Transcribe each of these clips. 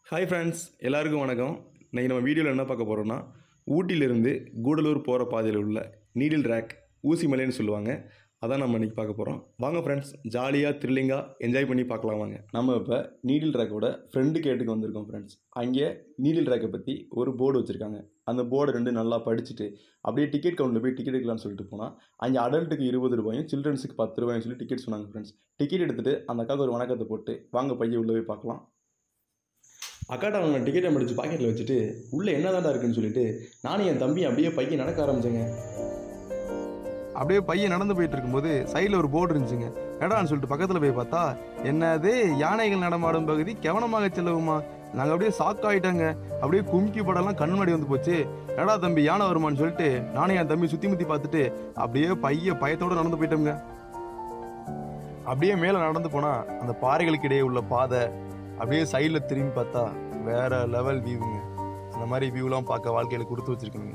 hi friends எல்லாருக்கும் வணக்கம் இன்றைக்கி நம்ம வீடியோவில் என்ன பார்க்க போகிறோம்னா ஊட்டியிலிருந்து கூடலூர் போகிற பாதையில் உள்ள நீடில் ரேக் ஊசி மலைன்னு சொல்லுவாங்க அதான் நம்ம இன்றைக்கி பார்க்க போகிறோம் வாங்க ஃப்ரெண்ட்ஸ் ஜாலியாக த்ரில்லிங்காக என்ஜாய் பண்ணி பார்க்கலாம் வாங்க நம்ம இப்போ நீடில் ரேக்கோட ஃப்ரெண்டு கேட்டுக்கு வந்திருக்கோம் ஃப்ரெண்ட்ஸ் அங்கே நீடில் ரேக்கை பற்றி ஒரு போர்டு வச்சுருக்காங்க அந்த போர்டு ரெண்டு நல்லா படிச்சுட்டு அப்படியே டிக்கெட் கவுண்டில் போய் டிக்கெட் எடுக்கலாம்னு சொல்லிட்டு போனால் அங்கே அடல்ட்டுக்கு இருபது ரூபாயும் சில்ட்ரன்ஸுக்கு பத்து ரூபாயும் சொல்லி டிக்கெட் சொன்னாங்க ஃப்ரெண்ட்ஸ் டிக்கெட் எடுத்துகிட்டு அந்த அக்காவுக்கு ஒரு வணக்கத்தை போட்டு வாங்க பையன் உள்ளே போய் பார்க்கலாம் அக்காட்ட அவங்க டிக்கெட்டை முடிச்சு பாக்கெட்டில் வச்சுட்டு உள்ளே என்ன இருக்குன்னு சொல்லிட்டு நானும் என் தம்பி அப்படியே பையன் நடக்க ஆரம்பிச்சேங்க அப்படியே பையன் நடந்து போயிட்டு இருக்கும்போது சைடில் ஒரு போர்டு இருந்துச்சுங்க என்னடான்னு சொல்லிட்டு பக்கத்தில் போய் பார்த்தா என்னது யானைகள் நடமாடும் பகுதி கவனமாக செல்லவுமா நாங்கள் அப்படியே ஷாக் ஆகிட்டாங்க அப்படியே கும்கி படம்லாம் கண் முன்னாடி வந்து போச்சு என்னடா தம்பி யானை வருமான்னு சொல்லிட்டு நானும் என் தம்பி சுற்றி முற்றி பார்த்துட்டு அப்படியே பைய பயத்தோடு நடந்து போயிட்டோங்க அப்படியே மேலே நடந்து போனால் அந்த பாறைகளுக்கு இடையே உள்ள பாதை அப்படியே சைடில் திரும்பி பார்த்தா வேற லெவல் வியூவுங்க அந்த மாதிரி வியூலாம் பார்க்க வாழ்க்கையில் கொடுத்து வச்சிருக்கீங்க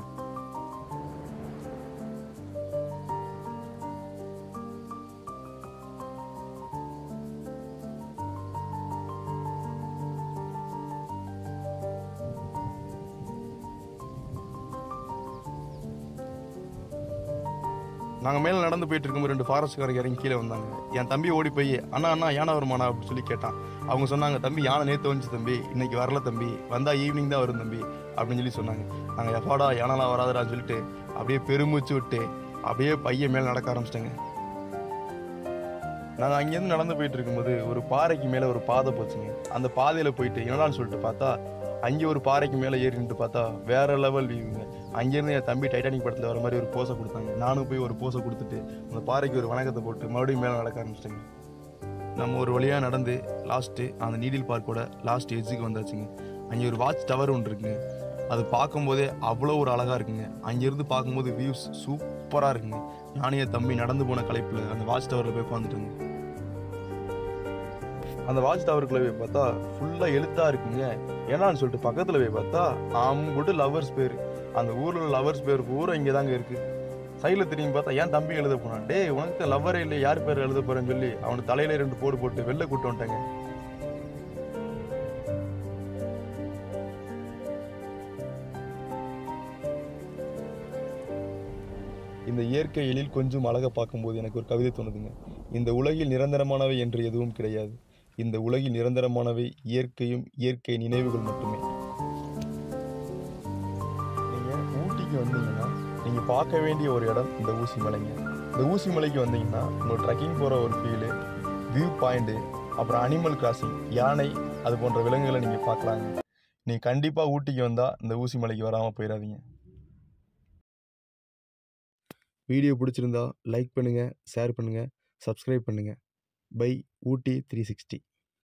நாங்கள் மேலே நடந்து போயிட்டு இருக்கும்போது ரெண்டு ஃபாரஸ்ட்காரங்க இறங்கி கீழே வந்தாங்க என் தம்பி ஓடி போய் அண்ணா அண்ணா யானை வருமாண்ணா அப்படின்னு சொல்லி கேட்டான் அவங்க சொன்னாங்க தம்பி யானை நேற்று வந்துச்சு தம்பி இன்னைக்கு வரல தம்பி வந்தால் ஈவினிங் தான் வரும் தம்பி அப்படின்னு சொல்லி சொன்னாங்க நாங்கள் எப்பாடா யானைலாம் வராதுடான்னு சொல்லிட்டு அப்படியே பெருமூச்சு விட்டு அப்படியே பையன் மேலே நடக்க ஆரம்பிச்சிட்டேங்க நாங்கள் அங்கேருந்து நடந்து போயிட்டு இருக்கும்போது ஒரு பாறைக்கு மேலே ஒரு பாதை போச்சுங்க அந்த பாதையில் போயிட்டு என்னடான்னு சொல்லிட்டு பார்த்தா அங்கே ஒரு பாறைக்கு மேலே ஏறி நின்று பார்த்தா வேற லெவல் வியூங்க அங்கேருந்து என் தம்பி டைட்டானிக் படத்தில் வர மாதிரி ஒரு போஸை கொடுத்தாங்க நானும் போய் ஒரு போஸை கொடுத்துட்டு அந்த பாறைக்கு ஒரு வணக்கத்தை போட்டு மறுபடியும் மேலே நடக்க ஆரம்பிச்சிட்டேங்க நம்ம ஒரு வழியாக நடந்து லாஸ்ட்டு அந்த நீடில் பார்க்கோட லாஸ்ட் எட்ஜுக்கு வந்தாச்சுங்க அங்கே ஒரு வாட்ச் டவர் ஒன்று இருக்குங்க அது பார்க்கும்போதே அவ்வளோ ஒரு அழகாக இருக்குங்க அங்கேருந்து பார்க்கும்போது வியூஸ் சூப்பராக இருக்குங்க நானும் என் தம்பி நடந்து போன கலைப்பில் அந்த வாட்ச் டவரில் போய் உட்காந்துட்டுங்க அந்த வாட்ச் டவருக்குள்ள போய் பார்த்தா ஃபுல்லாக எழுத்தாக இருக்குங்க ஏன்னான்னு சொல்லிட்டு பக்கத்தில் போய் பார்த்தா அம்புட்டு லவர்ஸ் பேர் அந்த ஊரில் உள்ள லவர்ஸ் பேர் பூரா இங்கே தாங்க இருக்கு சைடில் திரும்பி பார்த்தா ஏன் தம்பி எழுத போனான் டேய் உனக்கு லவ்வரே இல்லை யார் பேர் எழுத போறேன்னு சொல்லி அவனுக்கு தலையில ரெண்டு போடு போட்டு வெளில கூட்டு வந்துட்டாங்க இந்த இயற்கை எழில் கொஞ்சம் அழகை பார்க்கும்போது எனக்கு ஒரு கவிதை தோணுதுங்க இந்த உலகில் நிரந்தரமானவை என்று எதுவும் கிடையாது இந்த உலகில் நிரந்தரமானவை இயற்கையும் இயற்கை நினைவுகள் மட்டுமே நீங்கள் ஊட்டிக்கு வந்தீங்கன்னா நீங்கள் பார்க்க வேண்டிய ஒரு இடம் இந்த ஊசி மலைங்க இந்த ஊசி மலைக்கு வந்தீங்கன்னா உங்கள் ட்ரெக்கிங் போகிற ஒரு ஃபீலு வியூ பாயிண்ட்டு அப்புறம் அனிமல் கிராசிங் யானை அது போன்ற விலங்குகளை நீங்கள் பார்க்கலாங்க நீங்கள் கண்டிப்பாக ஊட்டிக்கு வந்தால் இந்த ஊசி மலைக்கு வராமல் போயிடாதீங்க வீடியோ பிடிச்சிருந்தா லைக் பண்ணுங்கள் ஷேர் பண்ணுங்கள் சப்ஸ்கிரைப் பண்ணுங்கள் பை ஊட்டி த்ரீ சிக்ஸ்டி